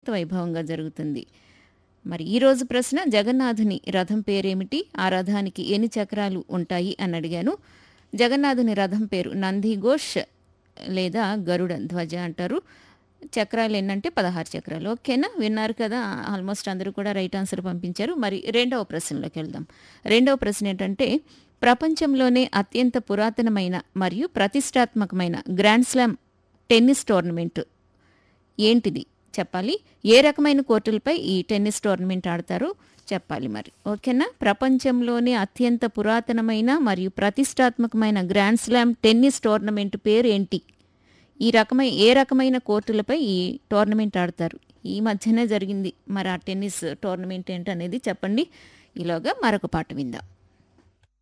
వైభవంగా జరుగుతుంది మరి ఈరోజు ప్రశ్న జగన్నాథుని రథం పేరేమిటి ఆ రథానికి ఎన్ని చక్రాలు ఉంటాయి అని అడిగాను జగన్నాథుని రథం పేరు నంది ఘోష్ లేదా గరుడ ధ్వజ అంటారు చక్రాలు ఎన్నంటే పదహారు చక్రాలు ఓకేనా విన్నారు కదా ఆల్మోస్ట్ అందరూ కూడా రైట్ ఆన్సర్ పంపించారు మరి రెండవ ప్రశ్నలోకి వెళ్దాం రెండవ ప్రశ్న ఏంటంటే ప్రపంచంలోనే అత్యంత పురాతనమైన మరియు ప్రతిష్టాత్మకమైన గ్రాండ్ స్లామ్ టెన్నిస్ టోర్నమెంట్ ఏంటిది చెప్పాలి ఏ రకమైన కోర్టులపై ఈ టెన్నిస్ టోర్నమెంట్ ఆడతారో చెప్పాలి మరి ఓకేనా ప్రపంచంలోనే అత్యంత పురాతనమైన మరియు ప్రతిష్టాత్మకమైన గ్రాండ్ స్లామ్ టెన్నిస్ టోర్నమెంట్ పేరు ఏంటి ఈ రకమైన ఏ రకమైన కోర్టులపై ఈ టోర్నమెంట్ ఆడతారు ఈ మధ్యనే జరిగింది మరి ఆ టెన్నిస్ టోర్నమెంట్ ఏంటనేది చెప్పండి ఈలోగా మరొక పాట విందాం